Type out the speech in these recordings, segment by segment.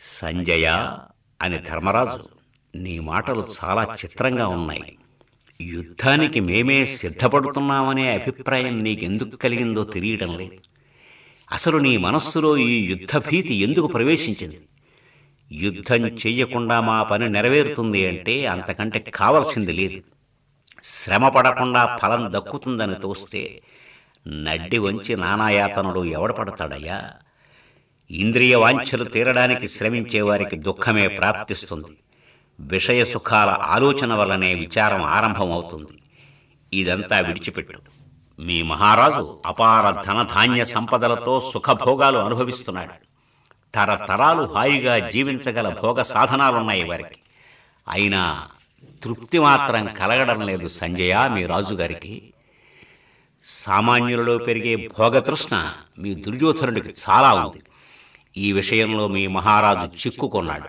సంజయ అని ధర్మరాజు నీ మాటలు చాలా చిత్రంగా ఉన్నాయి యుద్ధానికి మేమే సిద్ధపడుతున్నామనే అభిప్రాయం నీకెందుకు కలిగిందో తెలియడం లేదు అసలు నీ మనస్సులో ఈ యుద్ధ భీతి ఎందుకు ప్రవేశించింది యుద్ధం చెయ్యకుండా మా పని నెరవేరుతుంది అంటే అంతకంటే కావలసింది లేదు శ్రమ పడకుండా ఫలం దక్కుతుందని తోస్తే నడ్డి వంచి నానాయాతనలు ఎవడ పడతాడయ్యా ఇంద్రియ వాంఛలు తీరడానికి శ్రమించే వారికి దుఃఖమే ప్రాప్తిస్తుంది విషయ సుఖాల ఆలోచన వల్లనే విచారం ఆరంభమవుతుంది ఇదంతా విడిచిపెట్టు మీ మహారాజు అపార ధనధాన్య సంపదలతో సుఖభోగాలు అనుభవిస్తున్నాడు తరతరాలు హాయిగా జీవించగల భోగ సాధనాలున్నాయి వారికి అయినా తృప్తి మాత్రం కలగడం లేదు సంజయ మీ రాజుగారికి సామాన్యులలో పెరిగే భోగతృష్ణ మీ దుర్యోధనుడికి చాలా ఉంది ఈ విషయంలో మీ మహారాజు చిక్కుకున్నాడు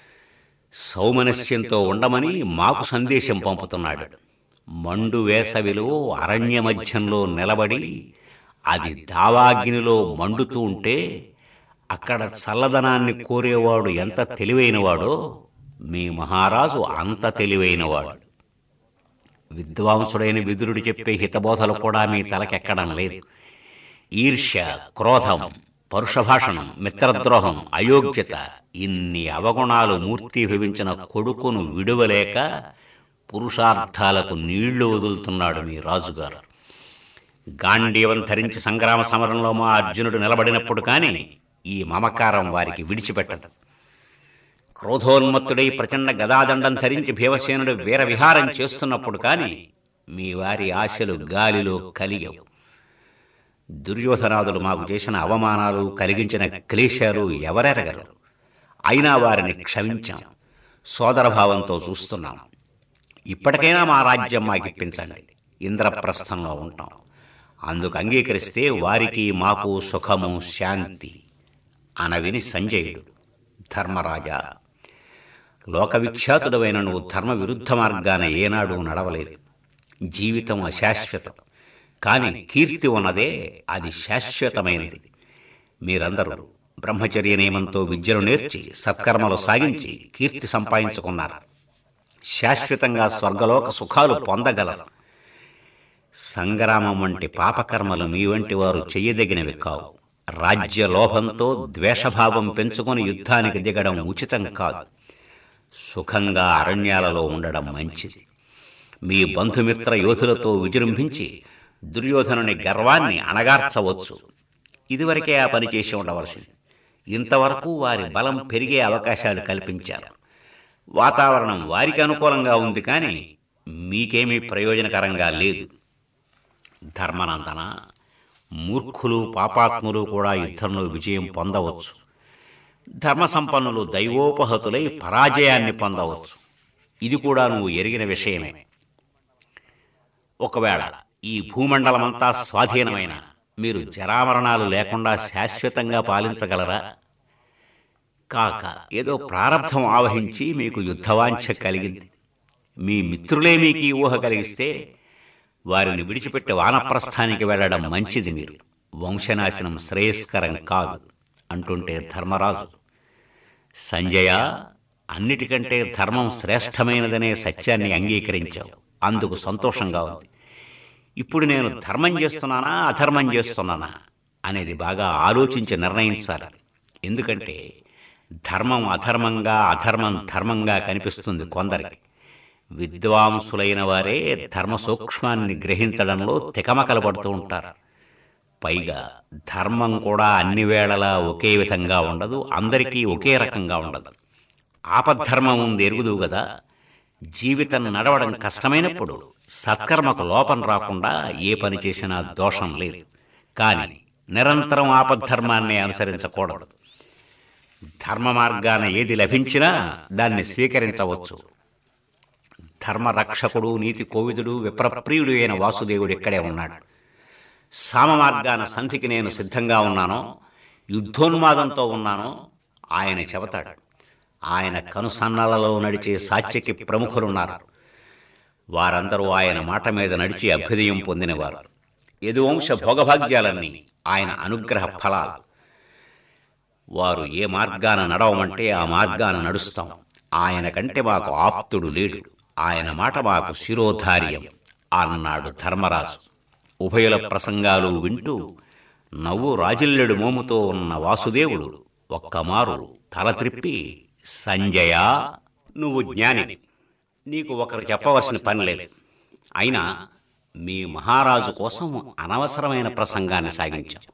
సౌమనస్యంతో ఉండమని మాకు సందేశం పంపుతున్నాడు మండు వేసవిలో అరణ్య మధ్యంలో నిలబడి అది దావాగ్నిలో మండుతూ ఉంటే అక్కడ చల్లదనాన్ని కోరేవాడు ఎంత తెలివైనవాడో మీ మహారాజు అంత తెలివైనవాడు విద్వాంసుడైన విదురుడు చెప్పే హితబోధలు కూడా మీ తలకెక్కడం లేదు ఈర్ష్య క్రోధం పరుషభాషణం మిత్రద్రోహం అయోగ్యత ఇన్ని అవగుణాలు మూర్తీభవించిన కొడుకును విడువలేక పురుషార్థాలకు నీళ్లు వదులుతున్నాడు మీ రాజుగారు గాంధీవం ధరించి సంగ్రామ సమరంలో మా అర్జునుడు నిలబడినప్పుడు కాని ఈ మమకారం వారికి విడిచిపెట్టదు క్రోధోన్మత్తుడై ప్రచండ గదాదండం ధరించి భీమసేనుడు వీర విహారం చేస్తున్నప్పుడు కాని మీ వారి ఆశలు గాలిలో కలిగవు దుర్యోధనాదులు మాకు చేసిన అవమానాలు కలిగించిన క్లేశాలు ఎవరెరగరు అయినా వారిని క్షమించాం సోదరభావంతో చూస్తున్నాం ఇప్పటికైనా మా రాజ్యం మాకిప్పించండి ఇంద్రప్రస్థంలో ఉంటాం అందుకు అంగీకరిస్తే వారికి మాకు సుఖము శాంతి అనవిని సంజయుడు ధర్మరాజా లోకవిఖ్యాతుడవైన నువ్వు ధర్మ విరుద్ధ మార్గాన ఏనాడు నడవలేదు జీవితం అశాశ్వతం కాని కీర్తి ఉన్నదే అది శాశ్వతమైనది మీరందరూ బ్రహ్మచర్య నియమంతో విద్యను నేర్చి సత్కర్మలు సాగించి కీర్తి సంపాదించుకున్నారు శాశ్వతంగా స్వర్గలోక సుఖాలు పొందగలరు సంగ్రామం వంటి పాపకర్మలు మీ వంటి వారు చెయ్యదగినవి కావు రాజ్య లోభంతో ద్వేషభావం పెంచుకొని యుద్ధానికి దిగడం ఉచితం కాదు సుఖంగా అరణ్యాలలో ఉండడం మంచిది మీ బంధుమిత్ర యోధులతో విజృంభించి దుర్యోధనుని గర్వాన్ని అణగార్చవచ్చు ఇదివరకే ఆ పని చేసి ఉండవలసింది ఇంతవరకు వారి బలం పెరిగే అవకాశాలు కల్పించారు వాతావరణం వారికి అనుకూలంగా ఉంది కానీ మీకేమీ ప్రయోజనకరంగా లేదు ధర్మనందన మూర్ఖులు పాపాత్ములు కూడా యుద్ధంలో విజయం పొందవచ్చు ధర్మ సంపన్నులు దైవోపహతులై పరాజయాన్ని పొందవచ్చు ఇది కూడా నువ్వు ఎరిగిన విషయమే ఒకవేళ ఈ భూమండలమంతా స్వాధీనమైన మీరు జరామరణాలు లేకుండా శాశ్వతంగా పాలించగలరా కాక ఏదో ప్రారంధం ఆవహించి మీకు యుద్ధవాంఛ కలిగింది మీ మిత్రులే మీకు ఈ ఊహ కలిగిస్తే వారిని విడిచిపెట్టి వానప్రస్థానికి వెళ్ళడం మంచిది మీరు వంశనాశనం శ్రేయస్కరం కాదు అంటుంటే ధర్మరాజు సంజయ అన్నిటికంటే ధర్మం శ్రేష్టమైనదనే సత్యాన్ని అంగీకరించావు అందుకు సంతోషంగా ఉంది ఇప్పుడు నేను ధర్మం చేస్తున్నానా అధర్మం చేస్తున్నానా అనేది బాగా ఆలోచించి నిర్ణయించాలి ఎందుకంటే ధర్మం అధర్మంగా అధర్మం ధర్మంగా కనిపిస్తుంది కొందరికి విద్వాంసులైన వారే ధర్మ సూక్ష్మాన్ని గ్రహించడంలో తికమకలు పడుతూ ఉంటారు పైగా ధర్మం కూడా అన్ని వేళలా ఒకే విధంగా ఉండదు అందరికీ ఒకే రకంగా ఉండదు ఆపద్ధర్మం ఉంది ఎరుగుదు కదా జీవితం నడవడం కష్టమైనప్పుడు సత్కర్మకు లోపం రాకుండా ఏ పని చేసినా దోషం లేదు కానీ నిరంతరం ఆపద్ధర్మాన్ని అనుసరించకూడదు ధర్మ మార్గాన ఏది లభించినా దాన్ని స్వీకరించవచ్చు ధర్మరక్షకుడు నీతి కోవిదుడు విప్రప్రియుడు అయిన వాసుదేవుడు ఇక్కడే ఉన్నాడు సామ మార్గాన సంధికి నేను సిద్ధంగా ఉన్నానో యుద్ధోన్మాదంతో ఉన్నానో ఆయన చెబుతాడు ఆయన కనుసన్నలలో నడిచే సాత్యకి ప్రముఖులున్నారు వారందరూ ఆయన మాట మీద నడిచి అభ్యుదయం పొందినవారు యదువంశ భోగభాగ్యాలన్నీ ఆయన అనుగ్రహ ఫలాలు వారు ఏ మార్గాన నడవమంటే ఆ మార్గాన నడుస్తాం ఆయన కంటే మాకు ఆప్తుడు లేడు ఆయన మాట మాకు శిరోధార్యం అన్నాడు ధర్మరాజు ఉభయుల ప్రసంగాలు వింటూ నవ్వు రాజిల్లెడు మోముతో ఉన్న వాసుదేవుడు ఒక్కమారు తల త్రిప్పి సంజయ నువ్వు జ్ఞాని నీకు ఒకరు చెప్పవలసిన పని లేదు అయినా మీ మహారాజు కోసం అనవసరమైన ప్రసంగాన్ని సాగించాం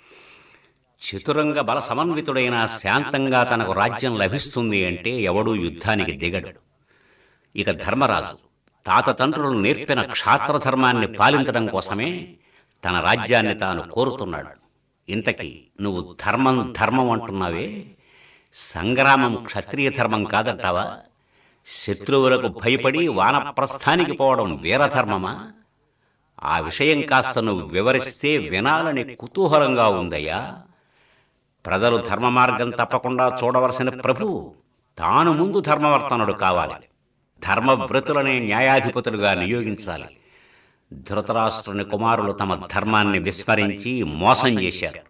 చతురంగ బల సమన్వితుడైన శాంతంగా తనకు రాజ్యం లభిస్తుంది అంటే ఎవడూ యుద్ధానికి దిగడు ఇక ధర్మరాజు తాత తండ్రులు నేర్పిన క్షాత్రధర్మాన్ని పాలించడం కోసమే తన రాజ్యాన్ని తాను కోరుతున్నాడు ఇంతకీ నువ్వు ధర్మం ధర్మం అంటున్నావే సంగ్రామం క్షత్రియ ధర్మం కాదంటావా శత్రువులకు భయపడి వానప్రస్థానికి పోవడం వీరధర్మమా ఆ విషయం కాస్త నువ్వు వివరిస్తే వినాలని కుతూహలంగా ఉందయ్యా ప్రజలు ధర్మ మార్గం తప్పకుండా చూడవలసిన ప్రభు తాను ముందు ధర్మవర్తనుడు కావాలి ధర్మవ్రతులనే న్యాయాధిపతులుగా నియోగించాలి ధృతరాష్ట్రుని కుమారులు తమ ధర్మాన్ని విస్మరించి మోసం చేశారు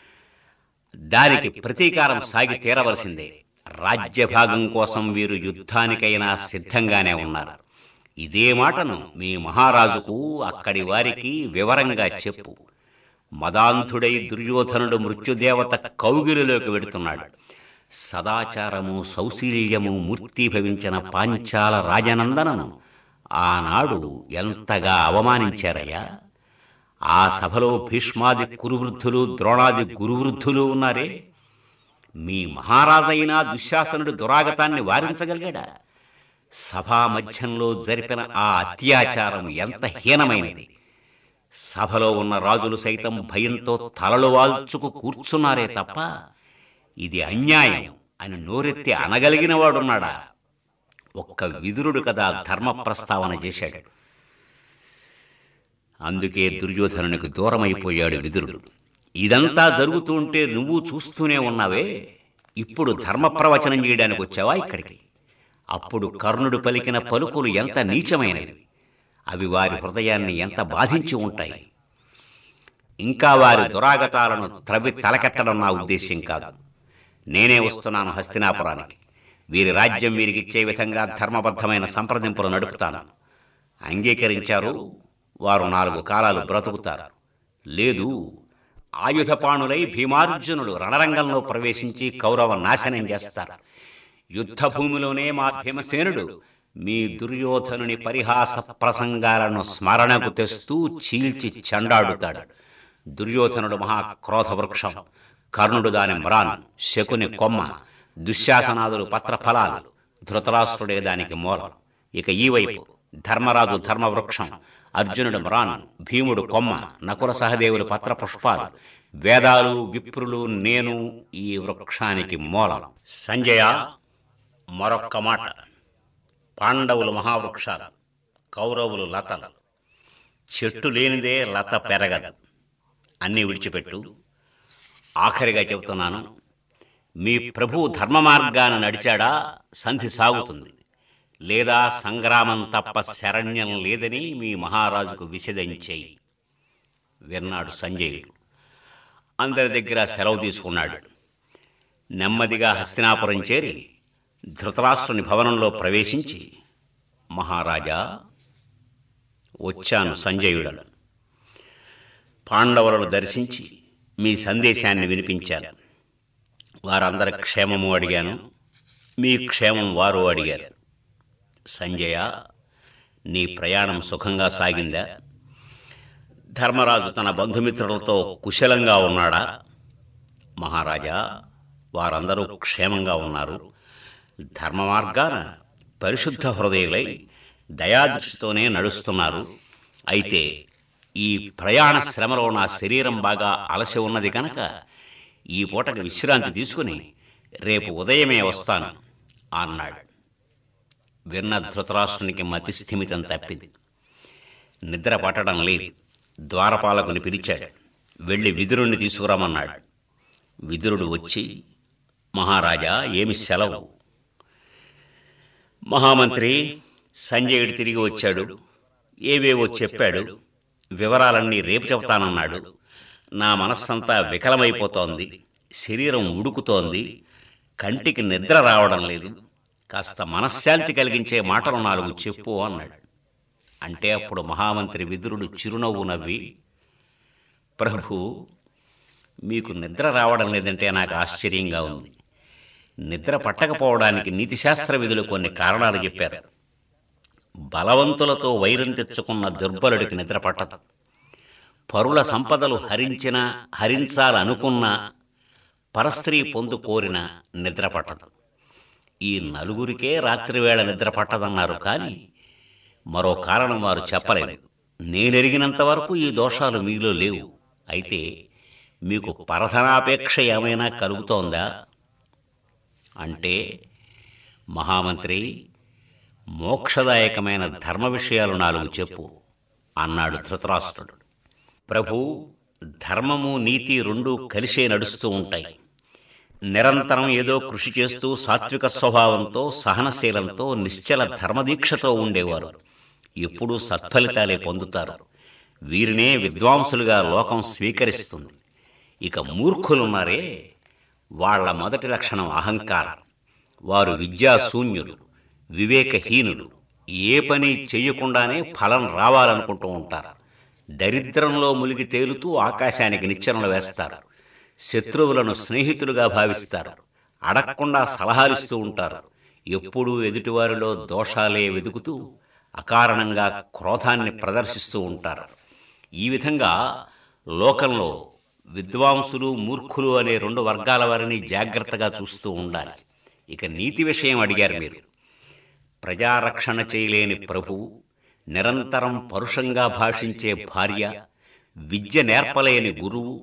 దానికి ప్రతీకారం సాగి తీరవలసిందే రాజ్యభాగం కోసం వీరు యుద్ధానికైనా సిద్ధంగానే ఉన్నారు ఇదే మాటను మీ మహారాజుకు అక్కడి వారికి వివరంగా చెప్పు మదాంధుడై దుర్యోధనుడు మృత్యుదేవత కౌగిలిలోకి వెడుతున్నాడు సదాచారము సౌశీల్యము మూర్తీభవించిన పాంచాల రాజనందనను ఆనాడు ఎంతగా అవమానించారయ్యా ఆ సభలో భీష్మాది కురువృద్ధులు ద్రోణాది గురువృద్ధులు ఉన్నారే మీ మహారాజైన దుశ్శాసనుడు దురాగతాన్ని వారించగలిగాడా సభా మధ్యంలో జరిపిన ఆ అత్యాచారం ఎంత హీనమైనది సభలో ఉన్న రాజులు సైతం భయంతో తలలు వాల్చుకు కూర్చున్నారే తప్ప ఇది అన్యాయం అని నోరెత్తి అనగలిగిన వాడున్నాడా ఒక్క విదురుడు కదా ధర్మ ప్రస్తావన చేశాడు అందుకే దుర్యోధనునికి దూరమైపోయాడు విదురుడు ఇదంతా జరుగుతూ ఉంటే నువ్వు చూస్తూనే ఉన్నావే ఇప్పుడు ధర్మ ప్రవచనం చేయడానికి వచ్చావా ఇక్కడికి అప్పుడు కర్ణుడు పలికిన పలుకులు ఎంత నీచమైనవి అవి వారి హృదయాన్ని ఎంత బాధించి ఉంటాయి ఇంకా వారి దురాగతాలను త్రవి తలకెట్టడం నా ఉద్దేశ్యం కాదు నేనే వస్తున్నాను హస్తినాపురానికి వీరి రాజ్యం వీరికిచ్చే విధంగా ధర్మబద్ధమైన సంప్రదింపులు నడుపుతాను అంగీకరించారు వారు నాలుగు కాలాలు బ్రతుకుతారు లేదు ఆయుధపాణులై భీమార్జునుడు రణరంగంలో ప్రవేశించి కౌరవ నాశనం చేస్తారు యుద్ధ భూమిలోనే మా భీమసేనుడు మీ దుర్యోధనుని పరిహాస ప్రసంగాలను స్మరణకు తెస్తూ చీల్చి చండాడుతాడు దుర్యోధనుడు మహాక్రోధ వృక్షం కర్ణుడు దాని మ్రాన్ శకుని కొమ్మ దుశ్శాసనాదులు పత్రఫలాలు ధృతరాష్ట్రుడే దానికి మూలం ఇక ఈ వైపు ధర్మరాజు ధర్మవృక్షం అర్జునుడు మ్రాన్ భీముడు కొమ్మ నకుల సహదేవులు పత్ర పుష్పాలు వేదాలు విప్రులు నేను ఈ వృక్షానికి మూలం సంజయ మరొక్క మాట పాండవులు మహావృక్షాలు కౌరవులు లతలు చెట్టు లేనిదే లత పెరగదు అన్నీ విడిచిపెట్టు ఆఖరిగా చెబుతున్నాను మీ ప్రభు ధర్మ మార్గాన నడిచాడా సంధి సాగుతుంది లేదా సంగ్రామం తప్ప శరణ్యం లేదని మీ మహారాజుకు విశదంచేయి విన్నాడు సంజయుడు అందరి దగ్గర సెలవు తీసుకున్నాడు నెమ్మదిగా హస్తినాపురం చేరి ధృతరాష్ట్రుని భవనంలో ప్రవేశించి మహారాజా వచ్చాను సంజయుడను పాండవులను దర్శించి మీ సందేశాన్ని వినిపించాను వారందరి క్షేమము అడిగాను మీ క్షేమం వారు అడిగారు సంజయ నీ ప్రయాణం సుఖంగా సాగిందా ధర్మరాజు తన బంధుమిత్రులతో కుశలంగా ఉన్నాడా మహారాజా వారందరూ క్షేమంగా ఉన్నారు ధర్మ మార్గాన పరిశుద్ధ హృదయులై దయాదృష్టితోనే నడుస్తున్నారు అయితే ఈ ప్రయాణ శ్రమలో నా శరీరం బాగా అలసి ఉన్నది కనుక ఈ పూటకి విశ్రాంతి తీసుకుని రేపు ఉదయమే వస్తాను అన్నాడు విన్న ధృతరాష్ట్రునికి మతి స్థిమితం తప్పింది నిద్ర పట్టడం లేదు ద్వారపాలకుని పిలిచాడు వెళ్ళి విదురుణ్ణి తీసుకురామన్నాడు విదురుడు వచ్చి మహారాజా ఏమి సెలవు మహామంత్రి సంజయుడు తిరిగి వచ్చాడు ఏవేవో చెప్పాడు వివరాలన్నీ రేపు చెబుతానన్నాడు నా మనస్సంతా వికలమైపోతోంది శరీరం ఉడుకుతోంది కంటికి నిద్ర రావడం లేదు కాస్త మనశ్శాంతి కలిగించే మాటలు నాలుగు చెప్పు అన్నాడు అంటే అప్పుడు మహామంత్రి విదురుడు చిరునవ్వు నవ్వి ప్రభు మీకు నిద్ర రావడం లేదంటే నాకు ఆశ్చర్యంగా ఉంది నిద్ర పట్టకపోవడానికి నీతిశాస్త్ర విధులు కొన్ని కారణాలు చెప్పారు బలవంతులతో వైరం తెచ్చుకున్న దుర్బలుడికి నిద్ర పట్టదు పరుల సంపదలు హరించిన హరించాలనుకున్న పరస్త్రీ పొందు కోరిన నిద్ర పట్టదు ఈ నలుగురికే రాత్రివేళ నిద్ర పట్టదన్నారు కానీ మరో కారణం వారు చెప్పలేదు నేనెరిగినంత వరకు ఈ దోషాలు మీలో లేవు అయితే మీకు పరధనాపేక్ష ఏమైనా కలుగుతోందా అంటే మహామంత్రి మోక్షదాయకమైన ధర్మ విషయాలు నాలుగు చెప్పు అన్నాడు ధృతరాష్ట్రుడు ప్రభు ధర్మము నీతి రెండూ కలిసే నడుస్తూ ఉంటాయి నిరంతరం ఏదో కృషి చేస్తూ సాత్విక స్వభావంతో సహనశీలంతో నిశ్చల ధర్మదీక్షతో ఉండేవారు ఎప్పుడూ సత్ఫలితాలే పొందుతారు వీరినే విద్వాంసులుగా లోకం స్వీకరిస్తుంది ఇక మూర్ఖులున్నారే వాళ్ళ మొదటి లక్షణం అహంకారం వారు విద్యాశూన్యులు వివేకహీనులు ఏ పని చెయ్యకుండానే ఫలం రావాలనుకుంటూ ఉంటారు దరిద్రంలో మునిగి తేలుతూ ఆకాశానికి నిచ్చెనలు వేస్తారు శత్రువులను స్నేహితులుగా భావిస్తారు అడగకుండా సలహాలిస్తూ ఉంటారు ఎప్పుడూ ఎదుటివారిలో దోషాలే వెతుకుతూ అకారణంగా క్రోధాన్ని ప్రదర్శిస్తూ ఉంటారు ఈ విధంగా లోకంలో విద్వాంసులు మూర్ఖులు అనే రెండు వర్గాల వారిని జాగ్రత్తగా చూస్తూ ఉండాలి ఇక నీతి విషయం అడిగారు మీరు ప్రజారక్షణ చేయలేని ప్రభువు నిరంతరం పరుషంగా భాషించే భార్య విద్య నేర్పలేని గురువు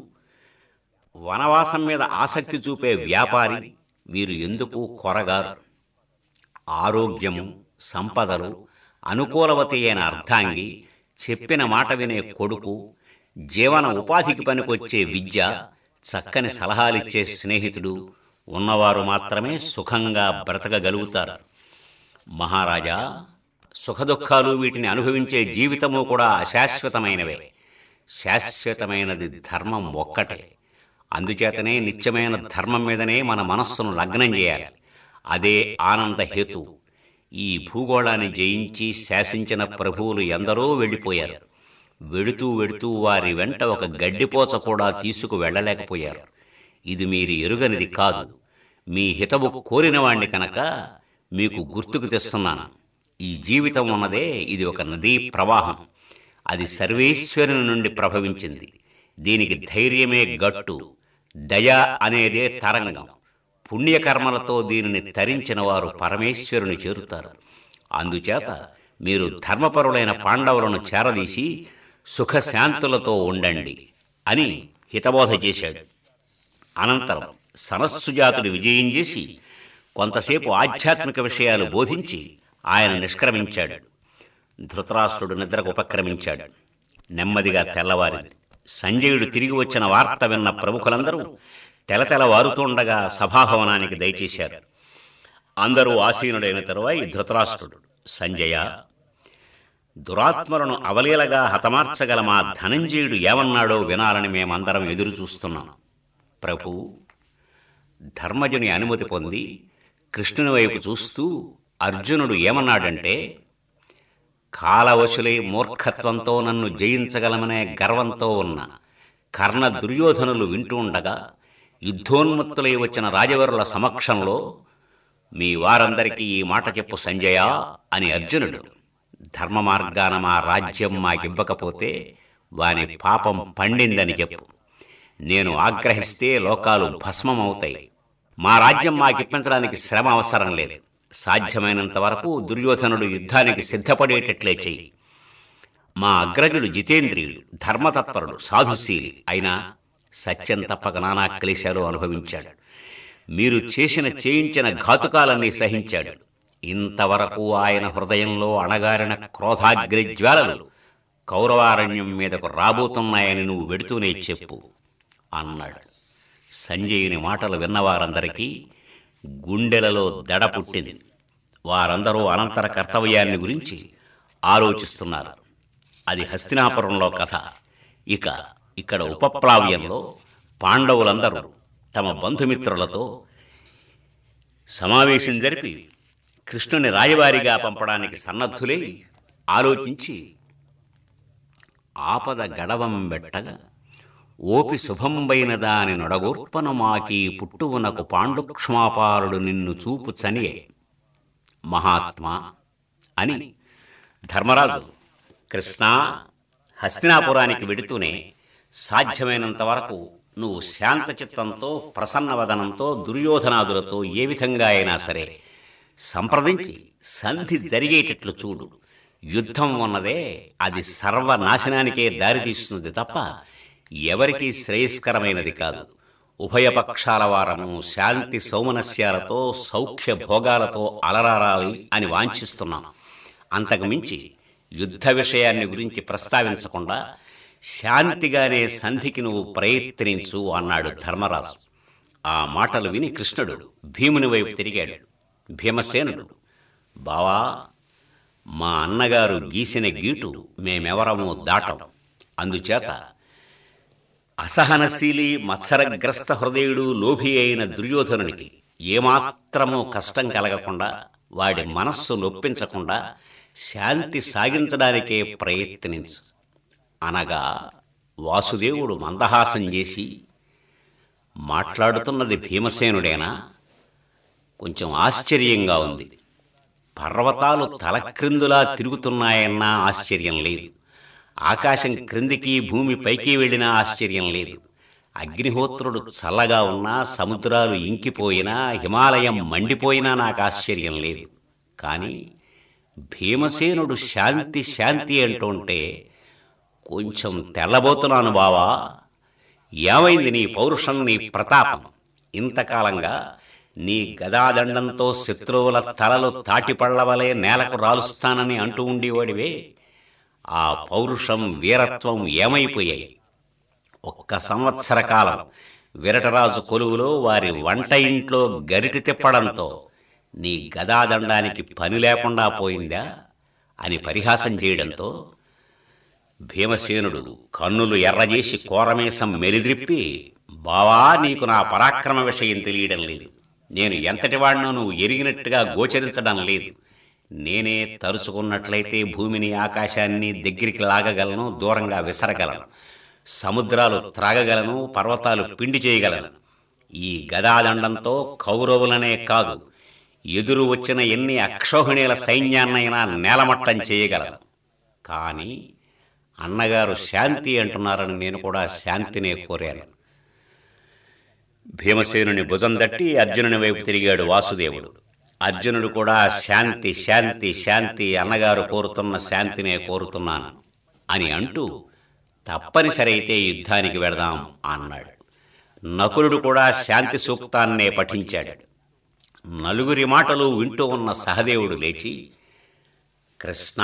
వనవాసం మీద ఆసక్తి చూపే వ్యాపారి వీరు ఎందుకు కొరగారు ఆరోగ్యము సంపదలు అనుకూలవతి అయిన అర్ధాంగి చెప్పిన మాట వినే కొడుకు జీవన ఉపాధికి పనికొచ్చే విద్య చక్కని సలహాలిచ్చే స్నేహితుడు ఉన్నవారు మాత్రమే సుఖంగా బ్రతకగలుగుతారు మహారాజా సుఖదుఖాలు వీటిని అనుభవించే జీవితము కూడా అశాశ్వతమైనవే శాశ్వతమైనది ధర్మం ఒక్కటే అందుచేతనే నిత్యమైన ధర్మం మీదనే మన మనస్సును లగ్నం చేయాలి అదే ఆనంద హేతు ఈ భూగోళాన్ని జయించి శాసించిన ప్రభువులు ఎందరో వెళ్ళిపోయారు వెడుతూ వెడుతూ వారి వెంట ఒక గడ్డిపోచ కూడా తీసుకు వెళ్ళలేకపోయారు ఇది మీరు ఎరుగనిది కాదు మీ హితవు కోరిన వాణ్ణి కనుక మీకు గుర్తుకు తెస్తున్నాను ఈ జీవితం ఉన్నదే ఇది ఒక నదీ ప్రవాహం అది సర్వేశ్వరుని నుండి ప్రభవించింది దీనికి ధైర్యమే గట్టు దయ అనేదే తరంగం పుణ్యకర్మలతో దీనిని తరించిన వారు పరమేశ్వరుని చేరుతారు అందుచేత మీరు ధర్మపరులైన పాండవులను చేరదీసి సుఖశాంతులతో ఉండండి అని హితబోధ చేశాడు అనంతరం సనస్సుజాతుడు విజయం చేసి కొంతసేపు ఆధ్యాత్మిక విషయాలు బోధించి ఆయన నిష్క్రమించాడు ధృతరాష్ట్రుడు నిద్రకు ఉపక్రమించాడు నెమ్మదిగా తెల్లవారింది సంజయుడు తిరిగి వచ్చిన వార్త విన్న ప్రముఖులందరూ తెలతెల వారుతుండగా సభాభవనానికి దయచేశారు అందరూ ఆసీనుడైన తరువాయి ధృతరాష్ట్రుడు సంజయ దురాత్మలను అవలీలగా హతమార్చగల మా ధనంజయుడు ఏమన్నాడో వినాలని మేమందరం ఎదురు చూస్తున్నాం ప్రభు ధర్మజుని అనుమతి పొంది కృష్ణుని వైపు చూస్తూ అర్జునుడు ఏమన్నాడంటే కాలవశులై మూర్ఖత్వంతో నన్ను జయించగలమనే గర్వంతో ఉన్న కర్ణ దుర్యోధనులు వింటూ ఉండగా యుద్ధోన్మత్తులై వచ్చిన రాజవరుల సమక్షంలో మీ వారందరికీ ఈ మాట చెప్పు సంజయ అని అర్జునుడు ధర్మ మార్గాన మా రాజ్యం మాకివ్వకపోతే వాని పాపం పండిందని చెప్పు నేను ఆగ్రహిస్తే లోకాలు భస్మమవుతాయి మా రాజ్యం మాకిప్పించడానికి శ్రమ అవసరం లేదు సాధ్యమైనంత వరకు దుర్యోధనుడు యుద్ధానికి సిద్ధపడేటట్లే చెయ్యి మా అగ్రజుడు జితేంద్రియుడు ధర్మతత్పరుడు సాధుశీలి అయినా సత్యం తప్పక నానా క్లేశాలు అనుభవించాడు మీరు చేసిన చేయించిన ఘాతుకాలన్నీ సహించాడు ఇంతవరకు ఆయన హృదయంలో అణగారిన క్రోధాగ్ని జ్వాలలు కౌరవారణ్యం మీదకు రాబోతున్నాయని నువ్వు వెడుతూనే చెప్పు అన్నాడు సంజయుని మాటలు విన్నవారందరికీ గుండెలలో దడ పుట్టింది వారందరూ అనంతర కర్తవ్యాన్ని గురించి ఆలోచిస్తున్నారు అది హస్తినాపురంలో కథ ఇక ఇక్కడ ఉపప్లావ్యంలో పాండవులందరూ తమ బంధుమిత్రులతో సమావేశం జరిపి కృష్ణుని రాయవారిగా పంపడానికి సన్నద్ధులై ఆలోచించి ఆపద గడవం బెట్టగా ఓపి శుభంబైన దాని నొడగోర్పను మాకీ పుట్టువునకు పాండుక్ష్మాపారుడు నిన్ను చూపు చనియే మహాత్మా అని ధర్మరాజు కృష్ణ హస్తినాపురానికి వెడుతూనే సాధ్యమైనంత వరకు నువ్వు శాంతచిత్తంతో ప్రసన్నవదనంతో దుర్యోధనాదులతో ఏ విధంగా అయినా సరే సంప్రదించి సంధి జరిగేటట్లు చూడు యుద్ధం ఉన్నదే అది సర్వనాశనానికే దారితీస్తుంది తప్ప ఎవరికీ శ్రేయస్కరమైనది కాదు ఉభయపక్షాల వారము శాంతి సౌమనస్యాలతో సౌఖ్య భోగాలతో అలరారాలి అని వాంఛిస్తున్నాం అంతకుమించి యుద్ధ విషయాన్ని గురించి ప్రస్తావించకుండా శాంతిగానే సంధికి నువ్వు ప్రయత్నించు అన్నాడు ధర్మరాజు ఆ మాటలు విని కృష్ణుడు భీముని వైపు తిరిగాడు భీమసేనుడు బావా మా అన్నగారు గీసిన గీటు మేమెవరమూ దాటం అందుచేత అసహనశీలి మత్సరగ్రస్త హృదయుడు లోభి అయిన దుర్యోధనునికి ఏమాత్రమూ కష్టం కలగకుండా వాడి మనస్సు నొప్పించకుండా శాంతి సాగించడానికే ప్రయత్నించు అనగా వాసుదేవుడు మందహాసం చేసి మాట్లాడుతున్నది భీమసేనుడేనా కొంచెం ఆశ్చర్యంగా ఉంది పర్వతాలు తలక్రిందులా తిరుగుతున్నాయన్నా ఆశ్చర్యం లేదు ఆకాశం క్రిందికి భూమి పైకి వెళ్ళినా ఆశ్చర్యం లేదు అగ్నిహోత్రుడు చల్లగా ఉన్నా సముద్రాలు ఇంకిపోయినా హిమాలయం మండిపోయినా నాకు ఆశ్చర్యం లేదు కానీ భీమసేనుడు శాంతి శాంతి అంటుంటే కొంచెం తెల్లబోతున్నాను బావా ఏమైంది నీ పౌరుషం నీ ప్రతాపం ఇంతకాలంగా నీ గదాదండంతో శత్రువుల తలలు తాటిపళ్లవలే నేలకు రాలుస్తానని అంటూ ఉండేవాడివే ఆ పౌరుషం వీరత్వం ఏమైపోయాయి ఒక్క సంవత్సర కాలం విరటరాజు కొలువులో వారి వంట ఇంట్లో గరిటి తిప్పడంతో నీ గదాదండానికి పని లేకుండా పోయిందా అని పరిహాసం చేయడంతో భీమసేనుడు కన్నులు ఎర్రజేసి కోరమేసం మెలిద్రిప్పి బావా నీకు నా పరాక్రమ విషయం తెలియడం లేదు నేను ఎంతటి వాడినో నువ్వు ఎరిగినట్టుగా గోచరించడం లేదు నేనే తరుచుకున్నట్లయితే భూమిని ఆకాశాన్ని దగ్గరికి లాగగలను దూరంగా విసరగలను సముద్రాలు త్రాగగలను పర్వతాలు పిండి చేయగలను ఈ గదాదండంతో కౌరవులనే కాదు ఎదురు వచ్చిన ఎన్ని అక్షోహిణీల సైన్యాన్నైనా నేలమట్టం చేయగలను కానీ అన్నగారు శాంతి అంటున్నారని నేను కూడా శాంతినే కోరాను భీమసేనుని భుజం దట్టి అర్జునుని వైపు తిరిగాడు వాసుదేవుడు అర్జునుడు కూడా శాంతి శాంతి శాంతి అన్నగారు కోరుతున్న శాంతినే కోరుతున్నాను అని అంటూ తప్పనిసరి అయితే యుద్ధానికి వెళదాం అన్నాడు నకులుడు కూడా శాంతి సూక్తాన్నే పఠించాడు నలుగురి మాటలు వింటూ ఉన్న సహదేవుడు లేచి కృష్ణ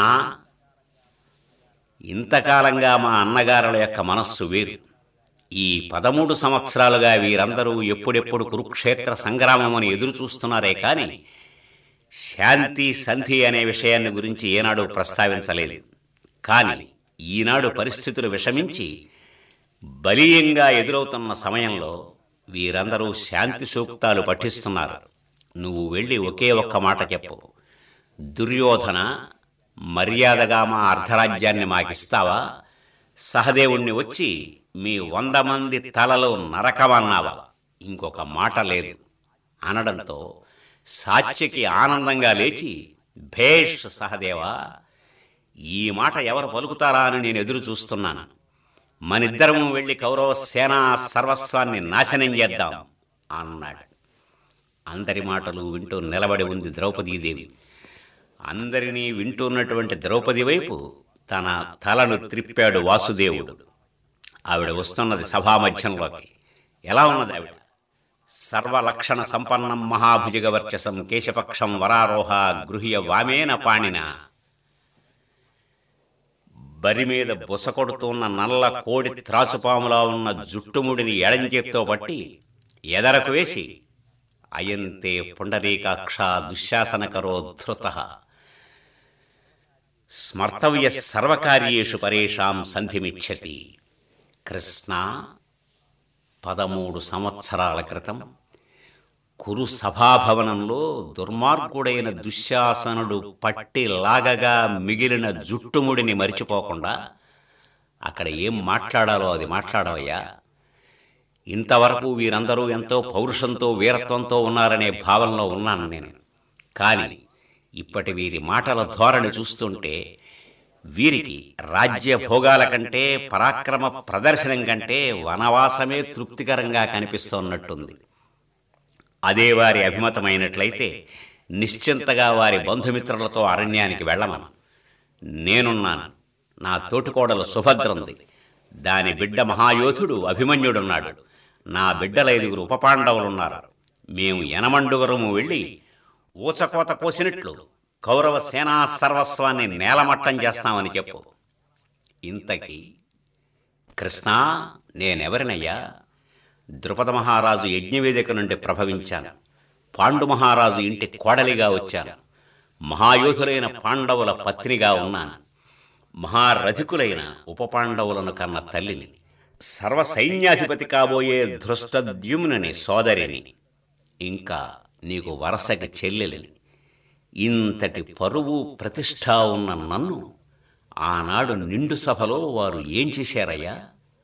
ఇంతకాలంగా మా అన్నగారుల యొక్క మనస్సు వేరు ఈ పదమూడు సంవత్సరాలుగా వీరందరూ ఎప్పుడెప్పుడు కురుక్షేత్ర సంగ్రామం అని ఎదురు చూస్తున్నారే కానీ శాంతి సంధి అనే విషయాన్ని గురించి ఏనాడు ప్రస్తావించలేదు కానీ ఈనాడు పరిస్థితులు విషమించి బలీయంగా ఎదురవుతున్న సమయంలో వీరందరూ శాంతి సూక్తాలు పఠిస్తున్నారు నువ్వు వెళ్ళి ఒకే ఒక్క మాట చెప్పు దుర్యోధన మర్యాదగా మా అర్ధరాజ్యాన్ని మాకిస్తావా సహదేవుణ్ణి వచ్చి మీ వంద మంది తలలు నరకమన్నావా ఇంకొక మాట లేదు అనడంతో సాత్యకి ఆనందంగా లేచి భేష్ సహదేవా ఈ మాట ఎవరు పలుకుతారా అని నేను ఎదురు చూస్తున్నాను మనిద్దరము వెళ్ళి కౌరవ సేనా సర్వస్వాన్ని నాశనం చేద్దాం అన్నాడు అందరి మాటలు వింటూ నిలబడి ఉంది ద్రౌపదీదేవి అందరినీ వింటున్నటువంటి ద్రౌపది వైపు తన తలను త్రిప్పాడు వాసుదేవుడు ఆవిడ వస్తున్నది సభామధ్యంలోకి ఎలా ఉన్నది ఆవిడ సర్వలక్షణ సంపన్నం మహాభుజగ వర్చసం కేశపక్షం వరారోహ గృహ్య వామేన పాణిన బరి మీద బుసకొడుతున్న నల్ల కోడి త్రాసుపాములా ఉన్న జుట్టుముడిని ఎడంచేత్తో పట్టి ఎదరకు వేసి అయంతే పుండరీకాక్ష దుశ్శాసనకరో ధృత స్మర్తవ్య సర్వకార్యేషు పరేషాం సంధిమిచ్చతి కృష్ణ పదమూడు సంవత్సరాల క్రితం కురు సభాభవనంలో దుర్మార్గుడైన దుశ్శాసనుడు పట్టి లాగగా మిగిలిన జుట్టుముడిని మరిచిపోకుండా అక్కడ ఏం మాట్లాడాలో అది మాట్లాడవయ్యా ఇంతవరకు వీరందరూ ఎంతో పౌరుషంతో వీరత్వంతో ఉన్నారనే భావనలో ఉన్నాను నేను కానీ ఇప్పటి వీరి మాటల ధోరణి చూస్తుంటే వీరికి రాజ్య భోగాల కంటే పరాక్రమ ప్రదర్శనం కంటే వనవాసమే తృప్తికరంగా కనిపిస్తున్నట్టుంది అదే వారి అభిమతమైనట్లయితే నిశ్చింతగా వారి బంధుమిత్రులతో అరణ్యానికి వెళ్ళమను నేనున్నాను నా తోటికోడలు సుభద్రంది దాని బిడ్డ మహాయోధుడు అభిమన్యుడున్నాడు నా బిడ్డల ఐదుగురు ఉపపాండవులున్నారు మేము యనమండుగురము వెళ్ళి ఊచకోత కోసినట్లు కౌరవ సేనా సర్వస్వాన్ని నేలమట్టం చేస్తామని చెప్పు ఇంతకీ కృష్ణ నేనెవరినయ్యా ద్రుపద మహారాజు యజ్ఞవేదిక నుండి ప్రభవించాను పాండు మహారాజు ఇంటి కోడలిగా వచ్చాను మహాయోధులైన పాండవుల పత్నిగా ఉన్నాను మహారథికులైన ఉపపాండవులను కన్న తల్లిని సర్వ సైన్యాధిపతి కాబోయే ధృష్టద్యుమ్నుని సోదరిని ఇంకా నీకు వరసకి చెల్లెలిని ఇంతటి పరువు ప్రతిష్ట ఉన్న నన్ను ఆనాడు నిండు సభలో వారు ఏం చేశారయ్యా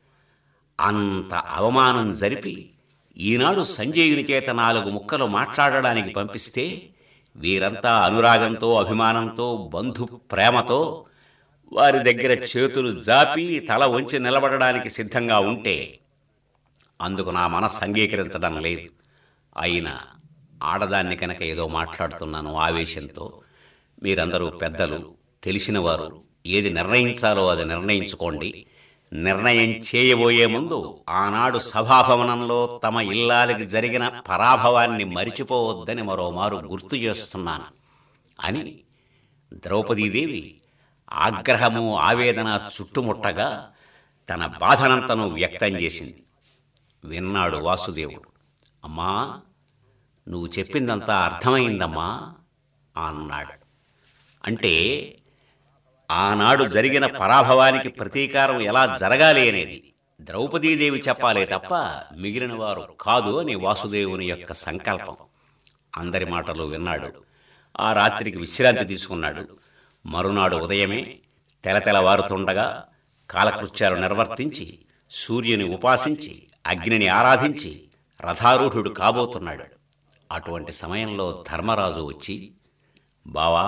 అంత అవమానం జరిపి ఈనాడు సంజయుని చేత నాలుగు ముక్కలు మాట్లాడడానికి పంపిస్తే వీరంతా అనురాగంతో అభిమానంతో బంధు ప్రేమతో వారి దగ్గర చేతులు జాపి తల వంచి నిలబడడానికి సిద్ధంగా ఉంటే అందుకు నా మనస్సు అంగీకరించడం లేదు అయినా ఆడదాన్ని కనుక ఏదో మాట్లాడుతున్నాను ఆవేశంతో మీరందరూ పెద్దలు తెలిసినవారు ఏది నిర్ణయించాలో అది నిర్ణయించుకోండి నిర్ణయం చేయబోయే ముందు ఆనాడు సభాభవనంలో తమ ఇల్లాలకి జరిగిన పరాభవాన్ని మరిచిపోవద్దని మరోమారు గుర్తు చేస్తున్నాను అని ద్రౌపదీదేవి ఆగ్రహము ఆవేదన చుట్టుముట్టగా తన బాధనంతను వ్యక్తం చేసింది విన్నాడు వాసుదేవుడు అమ్మా నువ్వు చెప్పిందంతా అర్థమైందమ్మా అన్నాడు అంటే ఆనాడు జరిగిన పరాభవానికి ప్రతీకారం ఎలా జరగాలి అనేది ద్రౌపదీదేవి చెప్పాలే తప్ప మిగిలిన వారు కాదు అని వాసుదేవుని యొక్క సంకల్పం అందరి మాటలు విన్నాడు ఆ రాత్రికి విశ్రాంతి తీసుకున్నాడు మరునాడు ఉదయమే తెలతెలవారుతుండగా కాలకృత్యాలు నిర్వర్తించి సూర్యుని ఉపాసించి అగ్నిని ఆరాధించి రథారూఢుడు కాబోతున్నాడు అటువంటి సమయంలో ధర్మరాజు వచ్చి బావా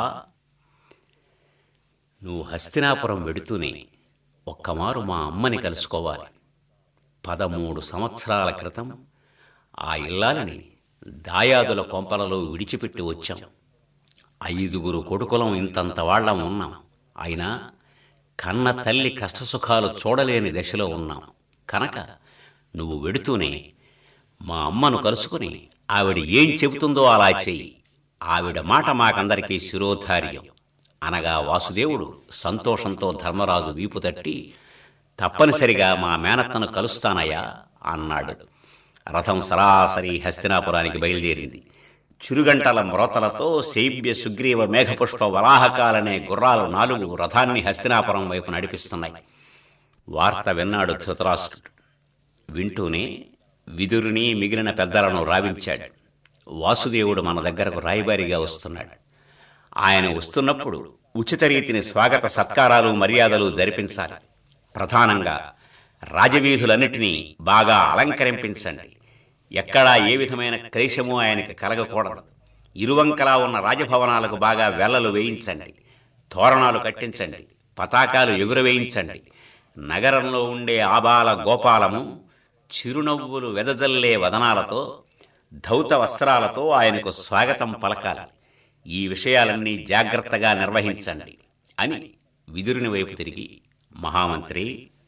నువ్వు హస్తినాపురం వెడుతూనే ఒక్కమారు మా అమ్మని కలుసుకోవాలి పదమూడు సంవత్సరాల క్రితం ఆ ఇల్లాలని దాయాదుల కొంపలలో విడిచిపెట్టి వచ్చాం ఐదుగురు కొడుకులం ఇంతంత వాళ్ళం ఉన్నాం అయినా కన్న తల్లి కష్టసుఖాలు చూడలేని దశలో ఉన్నాం కనుక నువ్వు వెడుతూనే మా అమ్మను కలుసుకుని ఆవిడ ఏం చెబుతుందో అలా చెయ్యి ఆవిడ మాట మాకందరికీ శిరోధార్యం అనగా వాసుదేవుడు సంతోషంతో ధర్మరాజు వీపు తట్టి తప్పనిసరిగా మా మేనత్తను కలుస్తానయ్యా అన్నాడు రథం సరాసరి హస్తినాపురానికి బయలుదేరింది చురుగంటల మ్రోతలతో శైబ్య సుగ్రీవ మేఘపుష్ప వలాహకాలనే గుర్రాలు నాలుగు రథాన్ని హస్తినాపురం వైపు నడిపిస్తున్నాయి వార్త విన్నాడు ధృతరాష్ట్రుడు వింటూనే విదురుని మిగిలిన పెద్దలను రావించాడు వాసుదేవుడు మన దగ్గరకు రాయబారిగా వస్తున్నాడు ఆయన వస్తున్నప్పుడు ఉచిత రీతిని స్వాగత సత్కారాలు మర్యాదలు జరిపించాలి ప్రధానంగా రాజవీధులన్నిటినీ బాగా అలంకరింపించండి ఎక్కడా ఏ విధమైన క్లేశము ఆయనకి కలగకూడదు ఇరువంకలా ఉన్న రాజభవనాలకు బాగా వెల్లలు వేయించండి తోరణాలు కట్టించండి పతాకాలు ఎగురవేయించండి నగరంలో ఉండే ఆబాల గోపాలము చిరునవ్వులు వెదజల్లే వదనాలతో ధౌత వస్త్రాలతో ఆయనకు స్వాగతం పలకాలి ఈ విషయాలన్నీ జాగ్రత్తగా నిర్వహించండి అని విదురుని వైపు తిరిగి మహామంత్రి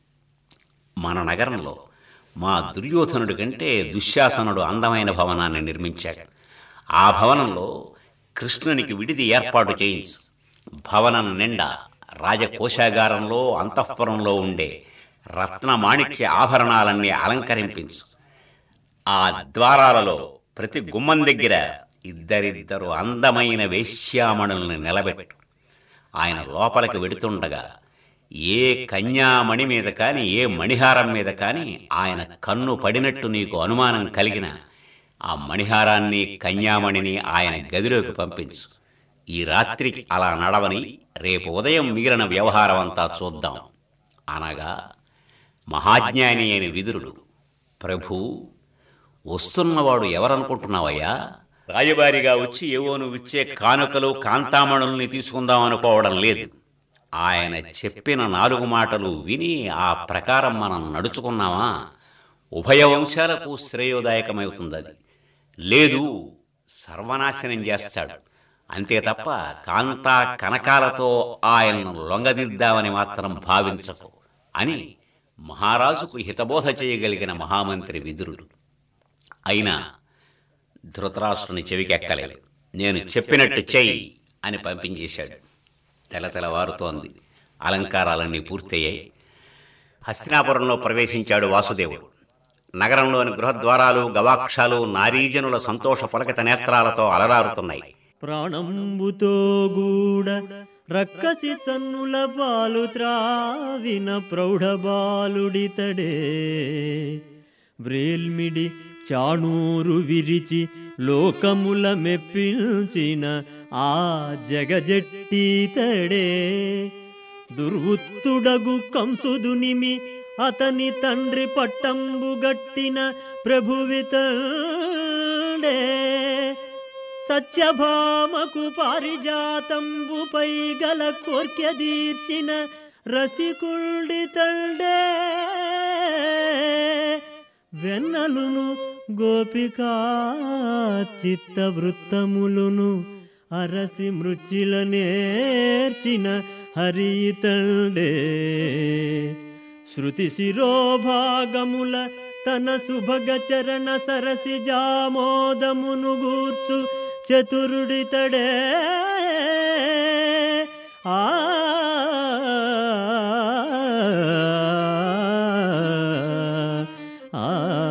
మన నగరంలో మా దుర్యోధనుడి కంటే దుశ్శాసనుడు అందమైన భవనాన్ని నిర్మించాడు ఆ భవనంలో కృష్ణునికి విడిది ఏర్పాటు చేయించు భవనం నిండా రాజకోశాగారంలో అంతఃపురంలో ఉండే రత్న మాణిక్య ఆభరణాలన్నీ అలంకరింపించు ఆ ద్వారాలలో ప్రతి గుమ్మం దగ్గర ఇద్దరిద్దరు అందమైన వేశ్యామణుల్ని నిలబెట్టు ఆయన లోపలికి వెడుతుండగా ఏ కన్యామణి మీద కాని ఏ మణిహారం మీద కాని ఆయన కన్ను పడినట్టు నీకు అనుమానం కలిగిన ఆ మణిహారాన్ని కన్యామణిని ఆయన గదిలోకి పంపించు ఈ రాత్రి అలా నడవని రేపు ఉదయం మిగిలిన వ్యవహారం అంతా చూద్దాం అనగా మహాజ్ఞాని అయిన విదురుడు ప్రభు వస్తున్నవాడు ఎవరనుకుంటున్నావయ్యా రాయబారిగా వచ్చి ఏవో నువ్వు ఇచ్చే కానుకలు కాంతామణుల్ని తీసుకుందాం అనుకోవడం లేదు ఆయన చెప్పిన నాలుగు మాటలు విని ఆ ప్రకారం మనం నడుచుకున్నామా ఉభయ వంశాలకు శ్రేయోదాయకమవుతుంది అది లేదు సర్వనాశనం చేస్తాడు అంతే తప్ప కాంతా కనకాలతో ఆయన్ను లొంగదిద్దామని మాత్రం భావించకు అని మహారాజుకు హితబోధ చేయగలిగిన మహామంత్రి విదురుడు అయినా ధృతరాష్ట్రుని చెవికెక్కలేదు నేను చెప్పినట్టు చెయ్యి అని పంపించేశాడు తెల తెలవారుతోంది అలంకారాలన్నీ పూర్తయ్యాయి హస్తినాపురంలో ప్రవేశించాడు వాసుదేవుడు నగరంలోని గృహద్వారాలు గవాక్షాలు నారీజనుల సంతోష పులకిత నేత్రాలతో అలరారుతున్నాయి ప్రాణంబుతో గూడ రక్కసి చన్నుల పాలు త్రావిన ప్రౌఢ బాలుడితడే వ్రేల్మిడి చాణూరు విరిచి లోకముల మెప్పించిన ఆ జగజెట్టితడే దుర్వృత్తుడగు కంసుదునిమి అతని తండ్రి పట్టంబు గట్టిన ప్రభువితడే సత్యభామకు పారిజాతంబుపై గల కోర్కెదీర్చిన రసికుల్డి తండే వెన్నలును గోపికా చిత్త వృత్తములును అరసి మృచిల నేర్చిన హరితండే శృతి శిరోభాగముల తన సుభగ చరణ సరసి జామోదమును గూర్చు చతురుడితడే ఆ ఆ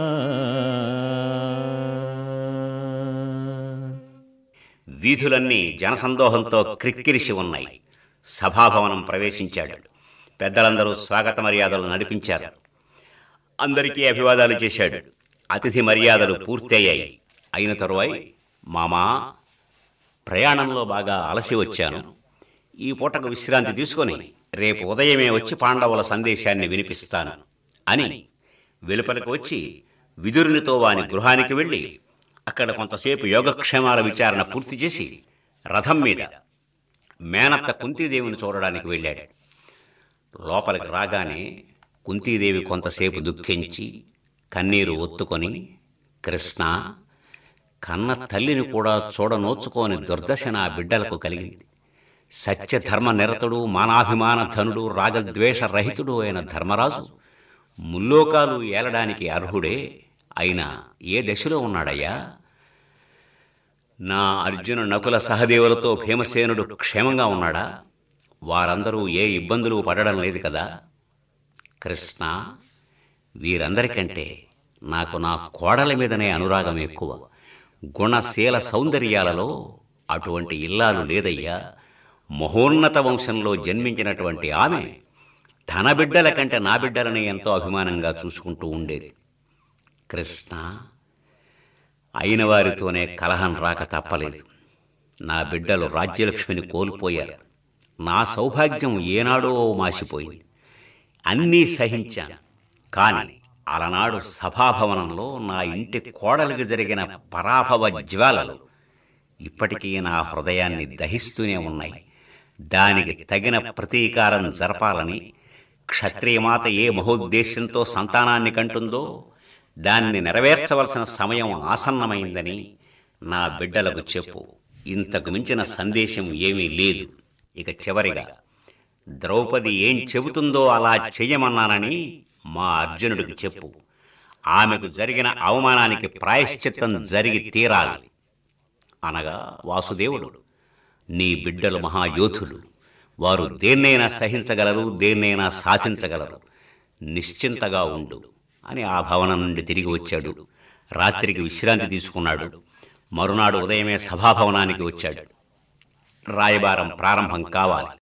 వీధులన్నీ జనసందోహంతో క్రిక్కిరిసి ఉన్నాయి సభాభవనం ప్రవేశించాడు పెద్దలందరూ స్వాగత మర్యాదలు నడిపించారు అందరికీ అభివాదాలు చేశాడు అతిథి మర్యాదలు పూర్తయ్యాయి అయిన తరువాయి మామా ప్రయాణంలో బాగా అలసి వచ్చాను ఈ పూటకు విశ్రాంతి తీసుకొని రేపు ఉదయమే వచ్చి పాండవుల సందేశాన్ని వినిపిస్తాను అని వెలుపలకు వచ్చి విదురునితో వాని గృహానికి వెళ్ళి అక్కడ కొంతసేపు యోగక్షేమాల విచారణ పూర్తి చేసి రథం మీద మేనత్త కుంతీదేవిని చూడడానికి వెళ్ళాడు లోపలికి రాగానే కుంతీదేవి కొంతసేపు దుఃఖించి కన్నీరు ఒత్తుకొని కృష్ణ కన్న తల్లిని కూడా చూడనోచుకోని దుర్దశ నా బిడ్డలకు కలిగింది సత్యధర్మ నిరతుడు మానాభిమాన ధనుడు రాగద్వేష రహితుడు అయిన ధర్మరాజు ముల్లోకాలు ఏలడానికి అర్హుడే అయినా ఏ దశలో ఉన్నాడయ్యా నా అర్జున నకుల సహదేవులతో భీమసేనుడు క్షేమంగా ఉన్నాడా వారందరూ ఏ ఇబ్బందులు పడడం లేదు కదా కృష్ణ వీరందరికంటే నాకు నా కోడల మీదనే అనురాగం ఎక్కువ గుణశీల సౌందర్యాలలో అటువంటి ఇల్లాలు లేదయ్యా మహోన్నత వంశంలో జన్మించినటువంటి ఆమె తన బిడ్డల కంటే నా బిడ్డలని ఎంతో అభిమానంగా చూసుకుంటూ ఉండేది కృష్ణ అయిన వారితోనే కలహం రాక తప్పలేదు నా బిడ్డలు రాజ్యలక్ష్మిని కోల్పోయారు నా సౌభాగ్యం ఏనాడో మాసిపోయింది అన్నీ సహించాను కాని అలనాడు సభాభవనంలో నా ఇంటి కోడలికి జరిగిన పరాభవ జ్వాలలు ఇప్పటికీ నా హృదయాన్ని దహిస్తూనే ఉన్నాయి దానికి తగిన ప్రతీకారం జరపాలని క్షత్రియమాత ఏ మహోద్దేశంతో సంతానాన్ని కంటుందో దాన్ని నెరవేర్చవలసిన సమయం ఆసన్నమైందని నా బిడ్డలకు చెప్పు ఇంతకు మించిన సందేశం ఏమీ లేదు ఇక చివరిగా ద్రౌపది ఏం చెబుతుందో అలా చెయ్యమన్నానని మా అర్జునుడికి చెప్పు ఆమెకు జరిగిన అవమానానికి ప్రాయశ్చిత్తం జరిగి తీరాలి అనగా వాసుదేవుడు నీ బిడ్డలు మహాయోధులు వారు దేన్నైనా సహించగలరు దేన్నైనా సాధించగలరు నిశ్చింతగా ఉండు అని ఆ భవనం నుండి తిరిగి వచ్చాడు రాత్రికి విశ్రాంతి తీసుకున్నాడు మరునాడు ఉదయమే సభాభవనానికి వచ్చాడు రాయబారం ప్రారంభం కావాలి